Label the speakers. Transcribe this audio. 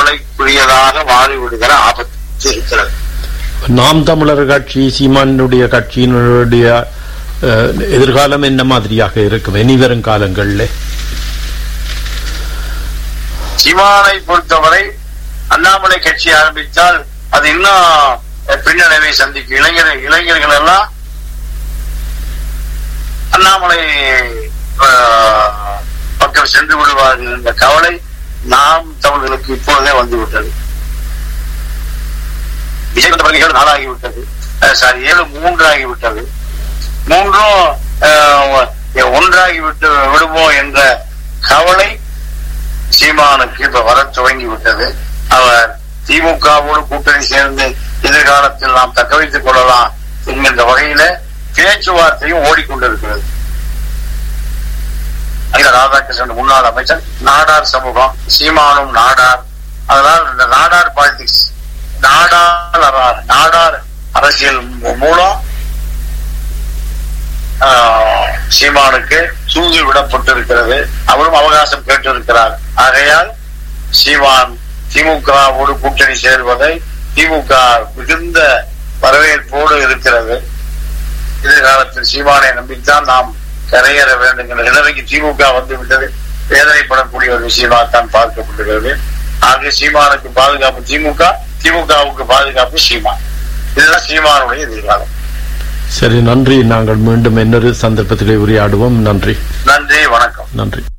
Speaker 1: கவலைக்குரியதாக மாறிவிடுகிற ஆபத்து இருக்கிறது
Speaker 2: நாம் தமிழர் கட்சி சீமானுடைய கட்சியினுடைய அஹ், எதிர்காலம் என்ன மாதிரியாக இருக்கும் இனிவரும் காலங்களில்
Speaker 1: சீமானை பொறுத்தவரை அண்ணாமலை கட்சி ஆரம்பித்தால் அது இன்னும் பின்னடைவை சந்திக்கும் இளைஞர் இளைஞர்கள் எல்லாம் அண்ணாமலை ஆஹ், பக்கம் சென்று விடுவார்கள் என்ற கவலை நாம் தமிழர்களுக்கு இப்பொழுதே வந்துவிட்டது விஜய் வந்த பிறகு ஏழு நாளாகிவிட்டது அஹ், சாரி ஏழு மூன்று ஆகிவிட்டது மூன்றும் ஆஹ், ஒன்றாகி விட்டு விடுவோம் என்ற கவலை சீமானுக்கு இப்ப வர துவங்கி விட்டது அவர் திமுகவோடு கூட்டணி சேர்ந்து எதிர்காலத்தில் நாம் தக்க வைத்துக் கொள்ளலாம் என்கின்ற வகையில பேச்சுவார்த்தையும் ஓடிக்கொண்டிருக்கிறது அங்க ராதாகிருஷ்ணன் முன்னாள் அமைச்சர் நாடார் சமூகம் சீமானும் நாடார் அதனால் இந்த நாடார் பாலிடிக்ஸ் நாடார் அரா- நாடார் அரசியல் மூ- மூலம் ஆஹ், சீமானுக்கு தூங்கி விடப்பட்டிருக்கிறது அவரும் அவகாசம் கேட்டிருக்கிறார் ஆகையால் சீமான் திமுகவோடு கூட்டணி சேர்வதை திமுக மிகுந்த வரவேற்போடு இருக்கிறது எதிர்காலத்தில் சீமானை நம்பித்தான் நாம் கரையேற வேண்டும் என்ற நிலைமைக்கு திமுக வந்து விட்டது வேதனைப்படக்கூடிய ஒரு விஷயமாகத்தான் பார்க்கப்படுகிறது ஆக சீமானுக்கு பாதுகாப்பு திமுக திமுகவுக்கு பாதுகாப்பு சீமான் இதுதான் சீமானுடைய எதிர்காலம்
Speaker 2: சரி நன்றி நாங்கள் மீண்டும் இன்னொரு சந்தர்ப்பத்திலே உரையாடுவோம் நன்றி
Speaker 1: நன்றி வணக்கம்
Speaker 2: நன்றி